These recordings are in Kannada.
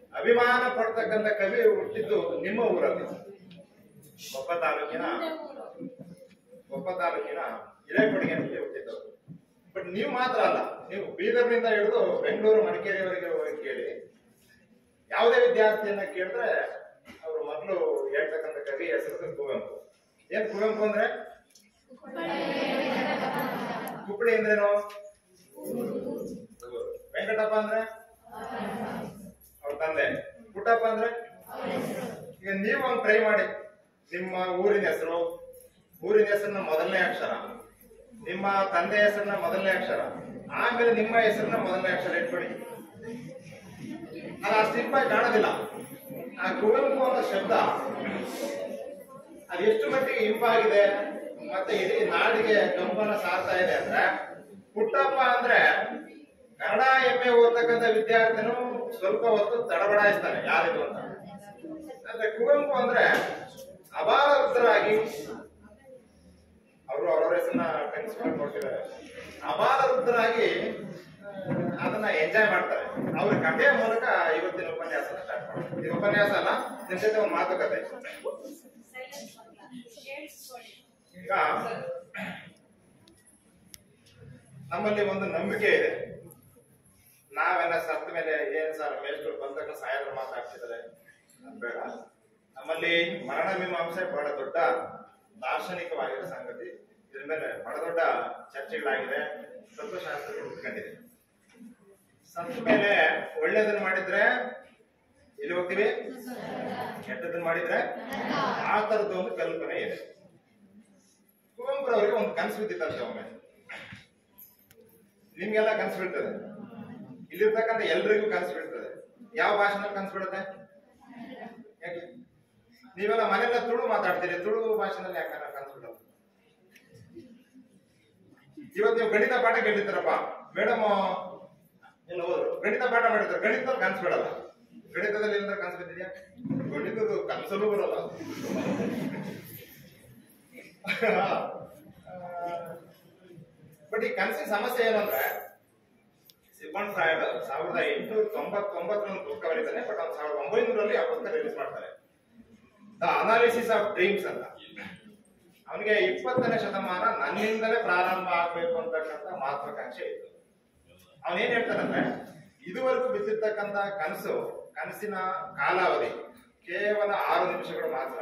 ಅಭಿಮಾನ ಪಡ್ತಕ್ಕಂಥ ಕವಿ ಹುಟ್ಟಿದ್ದು ನಿಮ್ಮ ಊರಲ್ಲಿ ಕೊಪ್ಪ ತಾಲೂಕಿನ ಕೊಪ್ಪ ತಾಲೂಕಿನ ಹಿರೇಕೊಡಿಗೆನಲ್ಲಿ ಹುಟ್ಟಿದ್ದವರು ಬಟ್ ನೀವು ಮಾತ್ರ ಅಲ್ಲ ನೀವು ಬೀದರ್ನಿಂದ ಹಿಡಿದು ಬೆಂಗಳೂರು ಮಡಿಕೇರಿವರೆಗೆ ಹೋಗಿ ಕೇಳಿ ಯಾವುದೇ ವಿದ್ಯಾರ್ಥಿಯನ್ನ ಕೇಳಿದ್ರೆ ಅವರು ಮೊದಲು ಹೇಳ್ತಕ್ಕಂಥ ಕವಿ ಹೆಸರು ಕುವೆಂಪು ಏನ್ ಕುವೆಂಪು ಅಂದ್ರೆ ಕುಪ್ಪಳಿ ಅಂದ್ರೇನು ವೆಂಕಟಪ್ಪ ಅಂದ್ರೆ ಅವ್ರ ತಂದೆ ಪುಟ್ಟಪ್ಪ ಅಂದ್ರೆ ಈಗ ನೀವು ಒಂದು ಟ್ರೈ ಮಾಡಿ ನಿಮ್ಮ ಊರಿನ ಹೆಸರು ಊರಿನ ಹೆಸರಿನ ಮೊದಲನೇ ಅಕ್ಷರ ನಿಮ್ಮ ತಂದೆ ಹೆಸರಿನ ಮೊದಲನೇ ಅಕ್ಷರ ಆಮೇಲೆ ನಿಮ್ಮ ಹೆಸರಿನ ಮೊದಲನೇ ಅಕ್ಷರ ಇಟ್ಕೊಳ್ಳಿ ಅದು ಅಷ್ಟು ಸಿಂಪಲ್ ಕಾಣೋದಿಲ್ಲ ಆ ಕುವೆಂಪು ಅನ್ನೋ ಶಬ್ದ ಅದು ಎಷ್ಟು ಮಟ್ಟಿಗೆ ಇಂಪಾಗಿದೆ ಮತ್ತೆ ಇಡೀ ನಾಡಿಗೆ ಕಂಪನ ಸಾರ್ತಾ ಇದೆ ಅಂದ್ರೆ ಪುಟ್ಟಪ್ಪ ಅಂದ್ರೆ ಕನ್ನಡ ಎಮ್ಮೆ ಓದ್ತಕ್ಕಂಥ ವಿದ್ಯಾರ್ಥಿನು ಸ್ವಲ್ಪ ಹೊತ್ತು ತಡಬಡಾಯಿಸ್ತಾನೆ ಯಾರಿದು ಅಂತ ಅಂದ್ರೆ ಕುವೆಂಪು ಅಂದ್ರೆ ಅಬಾಲವೃದ್ಧರಾಗಿ ಅವರು ಅವರವರ ಹೆಸರನ್ನ ಕನಸ್ಕೊಂಡು ಕೊಡ್ತಿದ್ದಾರೆ ಅಬಾಲವೃದ್ಧರಾಗಿ ಆ, ಅದನ್ನ ಎಂಜಾಯ್ ಮಾಡ್ತಾರೆ ಅವ್ರ ಕಥೆಯ ಮೂಲಕ ಇವತ್ತಿನ ಉಪನ್ಯಾಸನ ಸ್ಟಾರ್ಟ್ ಮಾಡ್ತಾರೆ ಇದು ಉಪನ್ಯಾಸ ಅಲ್ಲ ನಿಮ್ ಜೊತೆ ಒಂದು ಮಾತುಕತೆ ಈಗ ನಮ್ಮಲ್ಲಿ ಒಂದು ನಂಬಿಕೆ ಇದೆ ನಾವೆಲ್ಲ ಸತ್ತ ಮೇಲೆ ಏನ್ ಸರ್ ಮೇಷ್ಟ್ರು ಬಂದಾಗ ಸಾಯಂತ್ರ ಮಾತಾಡ್ತಿದ್ದಾರೆ ಅದ್ ಬೇಡ ನಮ್ಮಲ್ಲಿ ಮರಣ ಮೀಮಾಂಸೆ ಬಹಳ ದೊಡ್ಡ ದಾರ್ಶನಿಕವಾಗಿರೋ ಸಂಗತಿ ಇದ್ರ ಮೇಲೆ ಬಹಳ ದೊಡ್ಡ ಚರ್ಚೆಗಳಾಗಿದೆ ತತ್ವಶಾಸ್ತ್ರಗಳು ಹುಟ್ಕೊಂಡಿದೆ ಸತ್ತ ಮೇಲೆ ಒಳ್ಳೇದನ್ನ ಮಾಡಿದ್ರೆ ಎಲ್ಲಿ ಹೋಗ್ತೀವಿ ಕೆಟ್ಟದನ್ನ ಮಾಡಿದ್ರೆ ಆ ತರದ ಒಂದು ಕಲ್ಪನೆ ಇದೆ ಕುವೆಂಪುರವರಿಗೆ ಒಂದು ಕನಸು ಬಿದ್ದಿತ್ತಂತೆ ಒಮ್ಮೆ ನಿಮ್ಗೆಲ್ಲ ಕನಸು ಬೀಳ್ತದೆ ಇಲ್ಲಿರ್ತಕ್ಕಂಥ ಎಲ್ರಿಗೂ ಕನಸು ಬೀಳ್ತದೆ ಯಾವ ಭಾಷೆನಲ್ಲಿ ಕನಸು ಬೀಳುತ್ತೆ ಯಾಕೆ ನೀವೆಲ್ಲ ಮನೆಯಲ್ಲ ತುಳು ಮಾತಾಡ್ತೀರಿ ತುಳು ಭಾಷೆನಲ್ಲಿ ಯಾಕೆ ಕನಸು ಬಿಡೋದು ಇವತ್ತು ನೀವು ಗಣಿತ ಪಾಠ ಕೇಳಿರ್ತಾರಪ್ಪ ಮೇಡಮ್ ಎಲ್ಲ ಹೋದ್ರು ಗಣಿತ ಪಾಠ ಮಾಡಿರ್ತಾರೆ ಗಣಿತದಲ್ಲಿ ಕನಸು ಬಿಡಲ್ಲ ಗಣಿತದಲ್ಲಿ ಏನಾದ್ರು ಕನಸು ಬಿದ್ದಿದ್ಯಾ ಗಣಿತದ ಕನಸಲ್ಲೂ ಬರಲ್ಲ ಬಟ್ ಈ ಕನಸಿನ ಸಮಸ್ಯೆ ಏನು ಅಂದ್ರೆ ಸಿಗ್ಮಂಡ್ ಫ್ರಾಯ್ಡ್ ಸಾವಿರದ ಎಂಟುನೂರ ತೊಂಬತ್ತೊಂಬತ್ತರಲ್ಲಿ ಪುಸ್ತಕ ಬರೀತಾನೆ ಬಟ್ ಅವ್ನು ಸಾವಿರದ ಒಂಬೈನೂರಲ್ಲಿ ಆ ಪುಸ್ತಕ ರಿಲೀಸ್ ಮಾಡ್ತಾರೆ ದ ಅನಾಲಿಸಿಸ್ ಆಫ್ ಡ್ರೀಮ್ಸ್ ಅಂತ ಅವನಿಗೆ ಇಪ್ಪತ್ತನೇ ಶತಮಾನ ನನ್ನಿಂದಲೇ ಪ್ರಾರಂಭ ಆಗ್ಬೇಕು ಅಂತಕ್ಕಂಥ ಮಹತ್ವಾಕಾಂಕ್ಷೆ ಇತ್ತು ಅವನೇನ್ ಹೇಳ್ತಾನಂದ್ರೆ ಇದುವರೆಗೂ ಬಿದ್ದಿರ್ತಕ್ಕಂಥ ಕನಸು ಕನಸಿನ ಕಾಲಾವಧಿ ಕೇವಲ ಆರು ನಿಮಿಷಗಳು ಮಾತ್ರ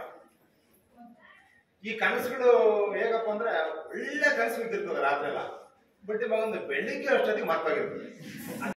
ಈ ಕನಸುಗಳು ಹೇಗಪ್ಪ ಅಂದ್ರೆ ಒಳ್ಳೆ ಕನಸು ಬಿದ್ದಿರ್ತದೆ ರಾತ್ರಿ ಎಲ್ಲ ಬಟ್ ಇವಾಗ ಒಂದು ಬೆಳಿಗ್ಗೆ ಅಷ್ಟೊತ್ತಿಗೆ ಮರ್ತೋಗಿರ್ತದೆ